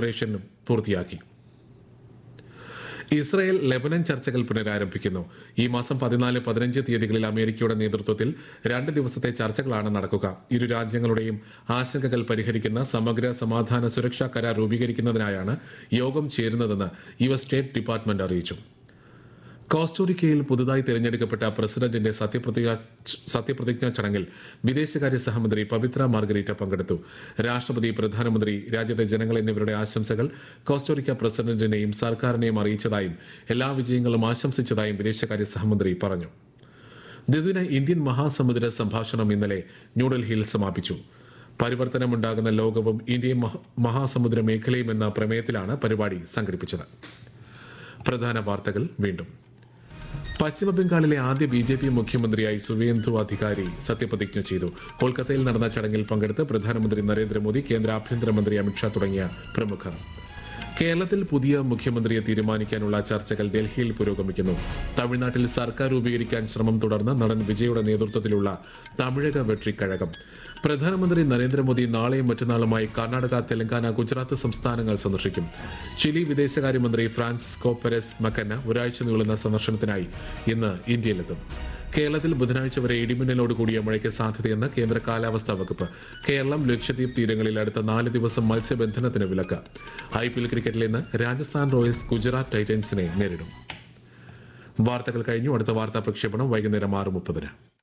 operation പൂർത്തിയാക്കി Israel Lebanon ചർച്ചകൾ പുനരാരംഭിക്കുന്നു ഈ മാസം പതിനാല് പതിനഞ്ച് തീയതികളിൽ അമേരിക്കയുടെ നേതൃത്വത്തിൽ രണ്ട് ദിവസത്തെ ചർച്ചകളാണ് നടക്കുക ഇരു രാജ്യങ്ങളുടെയും ആശങ്കകൾ പരിഹരിക്കുന്ന സമഗ്ര സമാധാന സുരക്ഷാ കരാർ രൂപീകരിക്കുന്നതിനായാണ് യോഗം ചേരുന്നതെന്ന് യു എസ് സ്റ്റേറ്റ് ഡിപ്പാർട്ട്മെന്റ് അറിയിച്ചു കോസ്റ്റോറിക്കയിൽ പുതുതായി തിരഞ്ഞെടുക്കപ്പെട്ട പ്രസിഡന്റിന്റെ സത്യപ്രതിജ്ഞ സത്യപ്രതിജ്ഞാ ചടങ്ങിൽ വിദേശകാര്യ സഹമന്ത്രി പവിത്ര മാർഗരീറ്റ പങ്കെടുത്തു രാഷ്ട്രപതി പ്രധാനമന്ത്രി രാജ്യത്തെ ജനങ്ങൾ എന്നിവരുടെ ആശംസകൾ കോസ്റ്റോറിക്ക പ്രസിഡന്റിനെയും സർക്കാരിനെയും അറിയിച്ചതായും എല്ലാ വിജയങ്ങളും ആശംസിച്ചതായും വിദേശകാര്യ സഹമന്ത്രി പറഞ്ഞു ദ്വിദിന ഇന്ത്യൻ മഹാസമുദ്ര സംഭാഷണം ഇന്നലെ ന്യൂഡൽഹിയിൽ സമാപിച്ചു പരിവർത്തനമുണ്ടാകുന്ന ലോകവും ഇന്ത്യയും മഹ- മഹാസമുദ്ര മേഖലയും എന്ന പ്രമേയത്തിലാണ് പരിപാടി സംഘടിപ്പിച്ചത് പ്രധാന വാർത്തകൾ വീണ്ടും പശ്ചിമ ബംഗാളിലെ ആദ്യ ബി ജെ പി മുഖ്യമന്ത്രിയായി സുവേന്ദു അധികാരി സത്യപ്രതിജ്ഞ ചെയ്തു കൊൽക്കത്തയിൽ നടന്ന ചടങ്ങിൽ പങ്കെടുത്ത് പ്രധാനമന്ത്രി നരേന്ദ്രമോദി കേന്ദ്ര ആഭ്യന്തരമന്ത്രി അമിത്ഷാ തുടങ്ങിയ പ്രമുഖർ കേരളത്തിൽ പുതിയ മുഖ്യമന്ത്രിയെ തീരുമാനിക്കാനുള്ള ചർച്ചകൾ ഡൽഹിയിൽ പുരോഗമിക്കുന്നു തമിഴ്നാട്ടിൽ സർക്കാർ രൂപീകരിക്കാൻ ശ്രമം തുടർന്ന് നടൻ വിജയുടെ നേതൃത്വത്തിലുള്ള തമിഴക വെട്രിക്കഴകം പ്രധാനമന്ത്രി നരേന്ദ്രമോദി നാളെയും മറ്റന്നാളുമായി കർണാടക തെലങ്കാന ഗുജറാത്ത് സംസ്ഥാനങ്ങൾ സന്ദർശിക്കും ചിലി വിദേശകാര്യമന്ത്രി ഫ്രാൻസിസ്കോ പെരസ് മക്കന്ന ഒരാഴ്ച നീളുന്ന സന്ദർശനത്തിനായി ഇന്ന് ഇന്ത്യയിലെത്തും കേരളത്തിൽ ബുധനാഴ്ച വരെ ഇടിമിന്നലോട് കൂടിയ മഴയ്ക്ക് സാധ്യതയെന്ന് കേന്ദ്ര കാലാവസ്ഥാ വകുപ്പ് കേരളം ലക്ഷദ്വീപ് തീരങ്ങളിൽ അടുത്ത നാല് ദിവസം മത്സ്യബന്ധനത്തിന് വിലക്ക് ഐ പി എൽ ക്രിക്കറ്റിൽ ഇന്ന് രാജസ്ഥാൻ റോയൽസ് ഗുജറാത്ത് ടൈറ്റൻസിനെ നേരിടും വാർത്തകൾ കഴിഞ്ഞു അടുത്ത വാർത്താ പ്രക്ഷേപണം വൈകുന്നേരം ആറ് മുപ്പതിന്